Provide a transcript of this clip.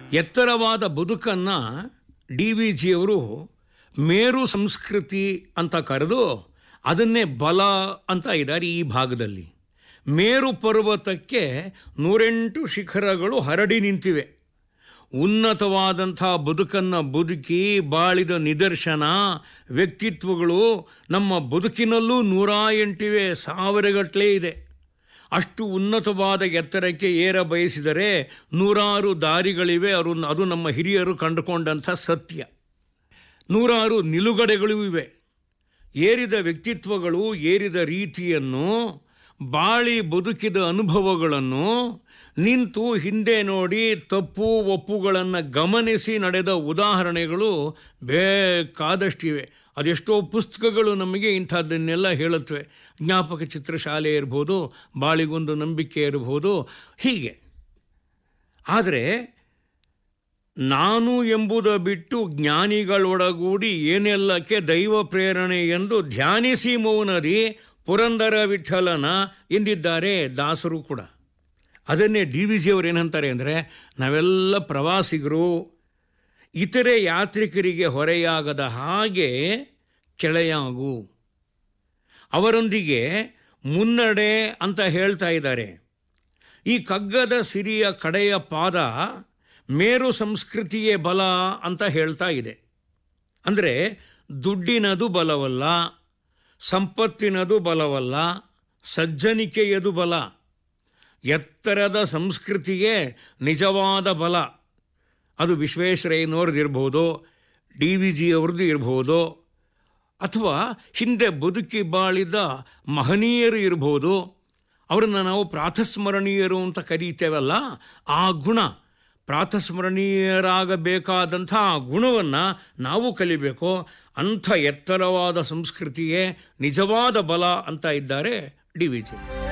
ಎತ್ತರವಾದ ಬದುಕನ್ನು D V ಜಿಯವರು ಮೇರು ಸಂಸ್ಕೃತಿ ಅಂತ ಕರೆದು ಅದನ್ನೇ ಬಲ ಅಂತ ಇದ್ದಾರೆ ಈ ಭಾಗದಲ್ಲಿ ಮೇರು ಪರ್ವತಕ್ಕೆ ನೂರೆಂಟು ಶಿಖರಗಳು ಹರಡಿ ನಿಂತಿವೆ ಉನ್ನತವಾದಂಥ ಬದುಕನ್ನು ಬದುಕಿ ಬಾಳಿದ ನಿದರ್ಶನ ವ್ಯಕ್ತಿತ್ವಗಳು ನಮ್ಮ ಬದುಕಿನಲ್ಲೂ ನೂರ ಎಂಟಿವೆ ಸಾವಿರಗಟ್ಟಲೆ ಇದೆ ಅಷ್ಟು ಉನ್ನತವಾದ ಎತ್ತರಕ್ಕೆ ಏರ ಬಯಸಿದರೆ ನೂರಾರು ದಾರಿಗಳಿವೆ ಅವರು ಅದು ನಮ್ಮ ಹಿರಿಯರು ಕಂಡುಕೊಂಡಂಥ ಸತ್ಯ ನೂರಾರು ನಿಲುಗಡೆಗಳೂ ಇವೆ ಏರಿದ ವ್ಯಕ್ತಿತ್ವಗಳು ಏರಿದ ರೀತಿಯನ್ನು ಬಾಳಿ ಬದುಕಿದ ಅನುಭವಗಳನ್ನು ನಿಂತು ಹಿಂದೆ ನೋಡಿ ತಪ್ಪು ಒಪ್ಪುಗಳನ್ನು ಗಮನಿಸಿ ನಡೆದ ಉದಾಹರಣೆಗಳು ಬೇಕಾದಷ್ಟಿವೆ ಅದೆಷ್ಟೋ ಪುಸ್ತಕಗಳು ನಮಗೆ ಇಂಥದ್ದನ್ನೆಲ್ಲ ಹೇಳುತ್ತವೆ ಜ್ಞಾಪಕ ಚಿತ್ರಶಾಲೆ ಇರ್ಬೋದು ಬಾಳಿಗೊಂದು ನಂಬಿಕೆ ಇರ್ಬೋದು ಹೀಗೆ ಆದರೆ ನಾನು ಎಂಬುದ ಬಿಟ್ಟು ಜ್ಞಾನಿಗಳೊಡಗೂಡಿ ಏನೆಲ್ಲಕ್ಕೆ ದೈವ ಪ್ರೇರಣೆ ಎಂದು ಧ್ಯಾನಿಸಿ ಮೌನದಿ ಪುರಂದರ ವಿಠಲನ ಎಂದಿದ್ದಾರೆ ದಾಸರು ಕೂಡ ಅದನ್ನೇ ಡಿ ವಿ ಜಿಯವರು ಏನಂತಾರೆ ಅಂದರೆ ನಾವೆಲ್ಲ ಪ್ರವಾಸಿಗರು ಇತರೆ ಯಾತ್ರಿಕರಿಗೆ ಹೊರೆಯಾಗದ ಹಾಗೆ ಕೆಳೆಯಾಗು ಅವರೊಂದಿಗೆ ಮುನ್ನಡೆ ಅಂತ ಹೇಳ್ತಾ ಇದ್ದಾರೆ ಈ ಕಗ್ಗದ ಸಿರಿಯ ಕಡೆಯ ಪಾದ ಮೇರು ಸಂಸ್ಕೃತಿಯೇ ಬಲ ಅಂತ ಹೇಳ್ತಾ ಇದೆ ಅಂದರೆ ದುಡ್ಡಿನದು ಬಲವಲ್ಲ ಸಂಪತ್ತಿನದು ಬಲವಲ್ಲ ಸಜ್ಜನಿಕೆಯದು ಬಲ ಎತ್ತರದ ಸಂಸ್ಕೃತಿಯೇ ನಿಜವಾದ ಬಲ ಅದು ವಿಶ್ವೇಶ್ವರಯ್ಯನವ್ರದ್ದು ಇರ್ಬೋದು ಡಿ ವಿ ಜಿ ಅವ್ರದ್ದು ಇರ್ಬೋದು ಅಥವಾ ಹಿಂದೆ ಬದುಕಿ ಬಾಳಿದ ಮಹನೀಯರು ಇರ್ಬೋದು ಅವರನ್ನು ನಾವು ಪ್ರಾತಸ್ಮರಣೀಯರು ಅಂತ ಕರೀತೇವಲ್ಲ ಆ ಗುಣ ಪ್ರಾತಸ್ಮರಣೀಯರಾಗಬೇಕಾದಂಥ ಆ ಗುಣವನ್ನು ನಾವು ಕಲಿಬೇಕು ಅಂಥ ಎತ್ತರವಾದ ಸಂಸ್ಕೃತಿಯೇ ನಿಜವಾದ ಬಲ ಅಂತ ಇದ್ದಾರೆ ಡಿ ವಿ ಜಿ